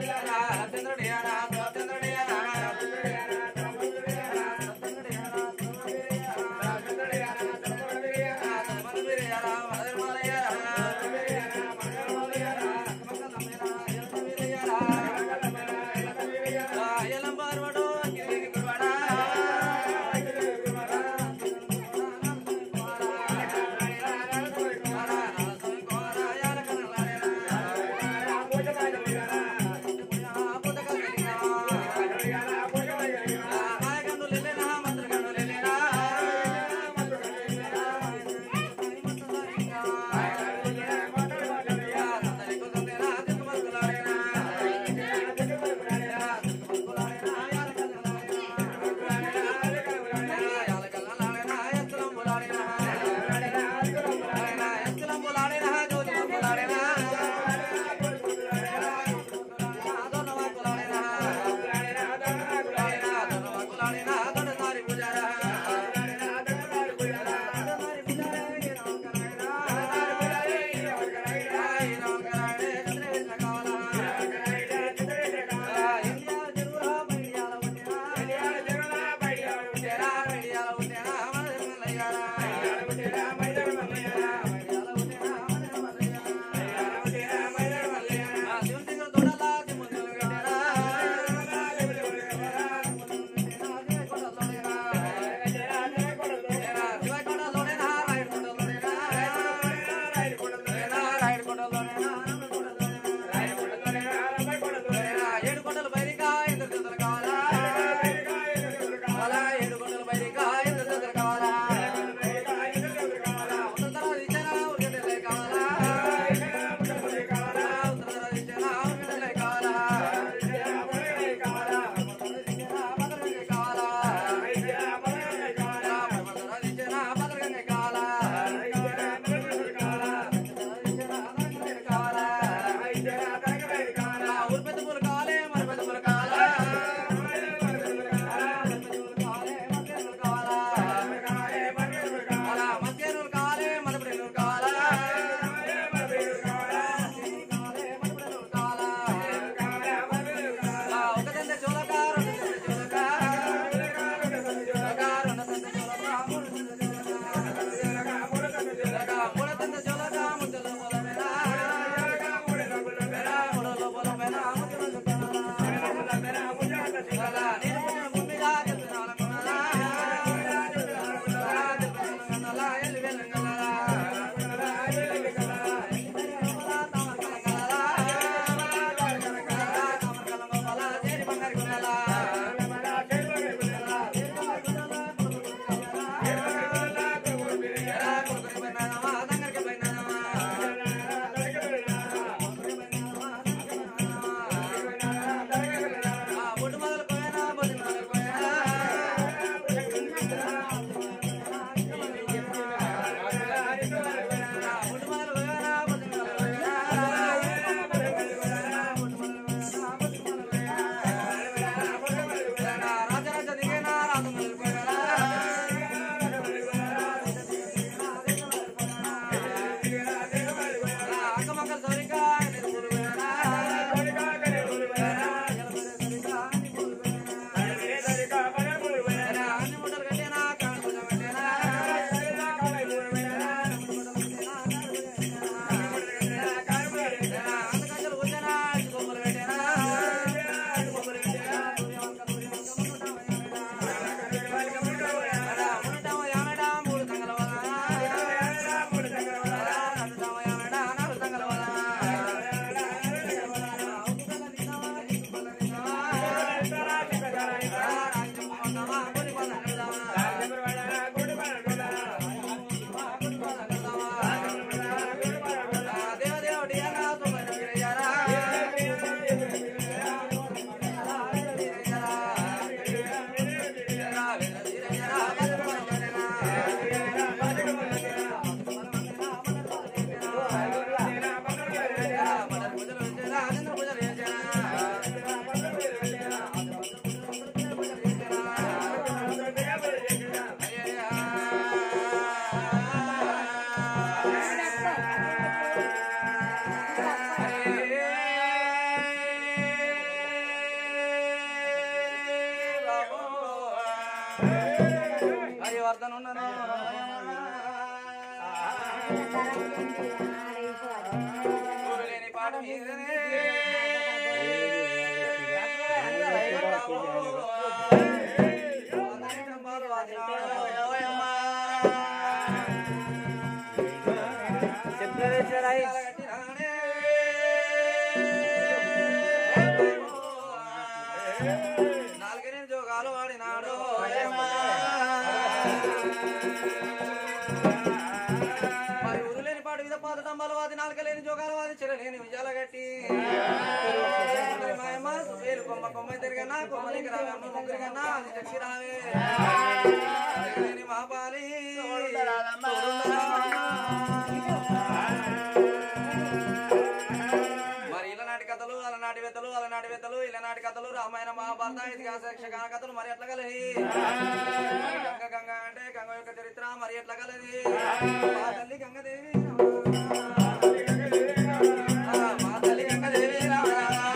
ఆ పోతనున్నాను ఊరులేని పాటు మీదనే నాలుగైదు జోగాలు వాడినాడు మరి ఊరులేని పాటు మీద పాత డంబాలు వాది నాలుగలేని జోగాలు వాది చిరలేని విజయాల గట్టి మాయమ్మ వేలు కొమ్మ కొమ్మ తిరిగన్నా కొమ్మలికి రావమ్మ ముగ్గురు కన్నా అది చచ్చి రావే తిరగలేని మా పాలి మరి ఇలనాటి కథలు అలనాటి వెతలు అలనాటి వెతలు ఇలనాటి కథలు రామాయణ మహాభారత ఇతిహాస యక్షగాన కథలు మరి ఎట్లా కలది మరి గంగ గంగ అంటే గంగ యొక్క చరిత్ర మరి ఎట్లా కలది మా తల్లి గంగదేవి ఆ, మా తల్లి గంగదేవి రామ.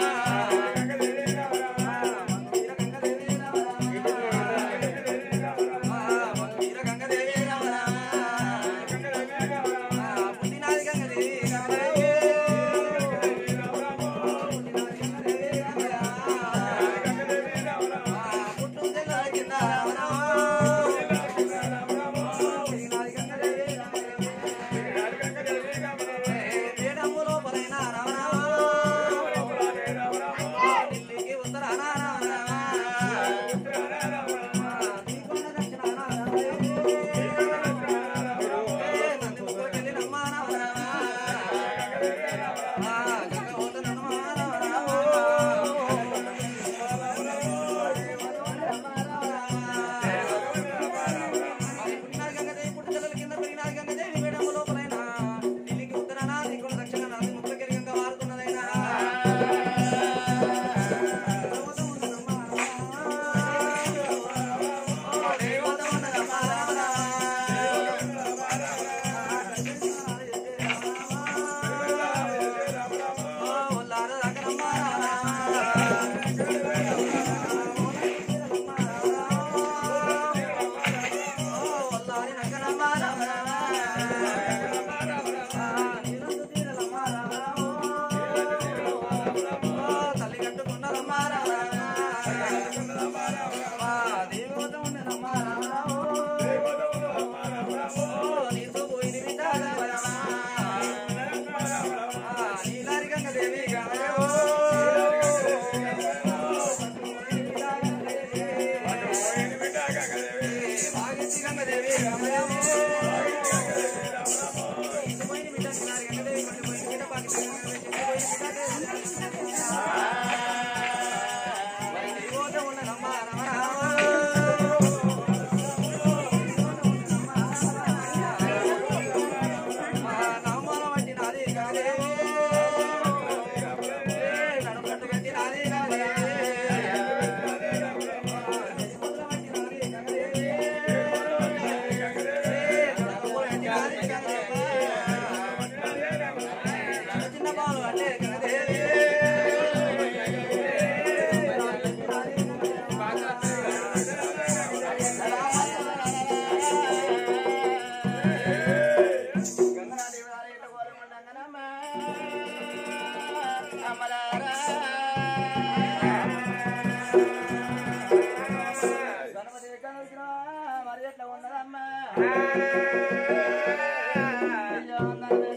మందిర గంగదేవి రామ. ఆ, మందిర గంగదేవి రామ. ఆ, పుట్టినాది గంగదేవి గంగదేవి. తల్లి కట్టుకున్నదమ్మా దేవత ఉన్నదమ్మా నీతో పోయింది వింటారా నీలారి గంగదేవి గంగదేవో భాగ్యశ్రీ గంగదేవి గంగదేవో ఇంటిపోయిన బిడ్డ నీలారి గంగదేవి కొట్టిపోయిన బిడ్డ భాగ్యశ్రీ గంగదేవి చెట్టిపోయిన బిడ్డ మరి దేవత ఉన్నదమ్మా నామాల వంటి నాది కాదే నడుము కట్టు కట్టి నాది కాదే చిన్న బాలు అంటే కదే మరి ఎట్లా ఉన్నదమ్మా